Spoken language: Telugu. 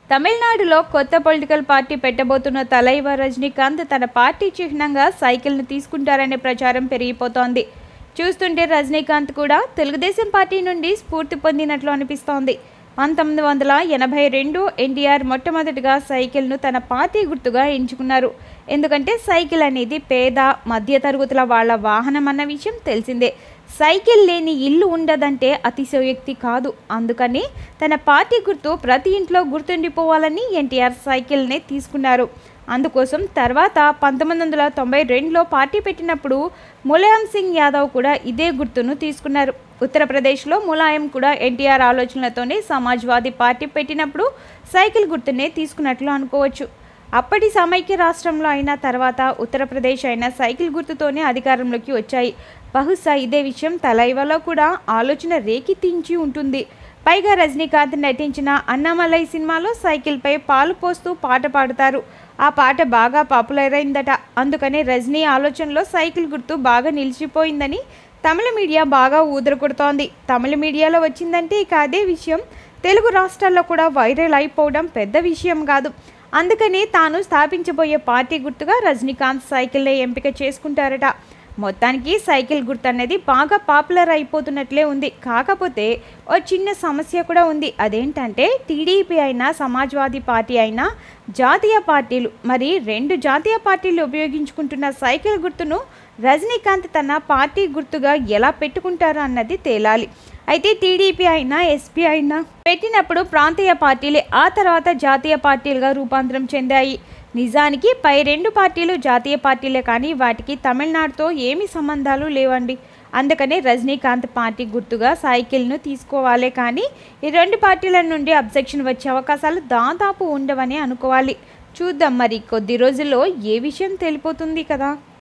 తమిళనాడులో కొత్త పొలిటికల్ పార్టీ పెట్టబోతున్న తలైవ రజనీకాంత్ తన పార్టీ చిహ్నంగా సైకిల్ను తీసుకుంటారనే ప్రచారం పెరిగిపోతోంది చూస్తుంటే రజనీకాంత్ కూడా తెలుగుదేశం పార్టీ నుండి స్ఫూర్తి పొందినట్లు అనిపిస్తోంది పంతొమ్మిది వందల ఎనభై రెండు ఎన్టీఆర్ మొట్టమొదటిగా సైకిల్ను తన పార్టీ గుర్తుగా ఎంచుకున్నారు ఎందుకంటే సైకిల్ అనేది పేద మధ్యతరగతుల వాళ్ళ వాహనం అన్న విషయం తెలిసిందే సైకిల్ లేని ఇల్లు ఉండదంటే అతిశయోక్తి కాదు అందుకని తన పార్టీ గుర్తు ప్రతి ఇంట్లో గుర్తుండిపోవాలని ఎన్టీఆర్ సైకిల్నే తీసుకున్నారు అందుకోసం తర్వాత పంతొమ్మిది వందల తొంభై రెండులో పార్టీ పెట్టినప్పుడు ములాయం సింగ్ యాదవ్ కూడా ఇదే గుర్తును తీసుకున్నారు ఉత్తరప్రదేశ్లో ములాయం కూడా ఎన్టీఆర్ ఆలోచనలతోనే సమాజ్వాదీ పార్టీ పెట్టినప్పుడు సైకిల్ గుర్తునే తీసుకున్నట్లు అనుకోవచ్చు అప్పటి సమైక్య రాష్ట్రంలో అయిన తర్వాత ఉత్తరప్రదేశ్ అయిన సైకిల్ గుర్తుతోనే అధికారంలోకి వచ్చాయి బహుశా ఇదే విషయం తలైవలో కూడా ఆలోచన రేకెత్తించి ఉంటుంది పైగా రజనీకాంత్ నటించిన అన్నమలై సినిమాలో సైకిల్పై పాలు పోస్తూ పాట పాడతారు ఆ పాట బాగా పాపులర్ అయిందట అందుకనే రజనీ ఆలోచనలో సైకిల్ గుర్తు బాగా నిలిచిపోయిందని తమిళ మీడియా బాగా ఊదరకొడుతోంది తమిళ మీడియాలో వచ్చిందంటే ఇక అదే విషయం తెలుగు రాష్ట్రాల్లో కూడా వైరల్ అయిపోవడం పెద్ద విషయం కాదు అందుకని తాను స్థాపించబోయే పార్టీ గుర్తుగా రజనీకాంత్ సైకిల్నే ఎంపిక చేసుకుంటారట మొత్తానికి సైకిల్ గుర్తు అనేది బాగా పాపులర్ అయిపోతున్నట్లే ఉంది కాకపోతే ఓ చిన్న సమస్య కూడా ఉంది అదేంటంటే టీడీపీ అయినా సమాజ్వాదీ పార్టీ అయినా జాతీయ పార్టీలు మరి రెండు జాతీయ పార్టీలు ఉపయోగించుకుంటున్న సైకిల్ గుర్తును రజనీకాంత్ తన పార్టీ గుర్తుగా ఎలా పెట్టుకుంటారు అన్నది తేలాలి అయితే టీడీపీ అయినా ఎస్పీ అయినా పెట్టినప్పుడు ప్రాంతీయ పార్టీలే ఆ తర్వాత జాతీయ పార్టీలుగా రూపాంతరం చెందాయి నిజానికి పై రెండు పార్టీలు జాతీయ పార్టీలే కానీ వాటికి తమిళనాడుతో ఏమి సంబంధాలు లేవండి అందుకనే రజనీకాంత్ పార్టీ గుర్తుగా సైకిల్ను తీసుకోవాలే కానీ ఈ రెండు పార్టీల నుండి అబ్జెక్షన్ వచ్చే అవకాశాలు దాదాపు ఉండవని అనుకోవాలి చూద్దాం మరి కొద్ది రోజుల్లో ఏ విషయం తెలిపోతుంది కదా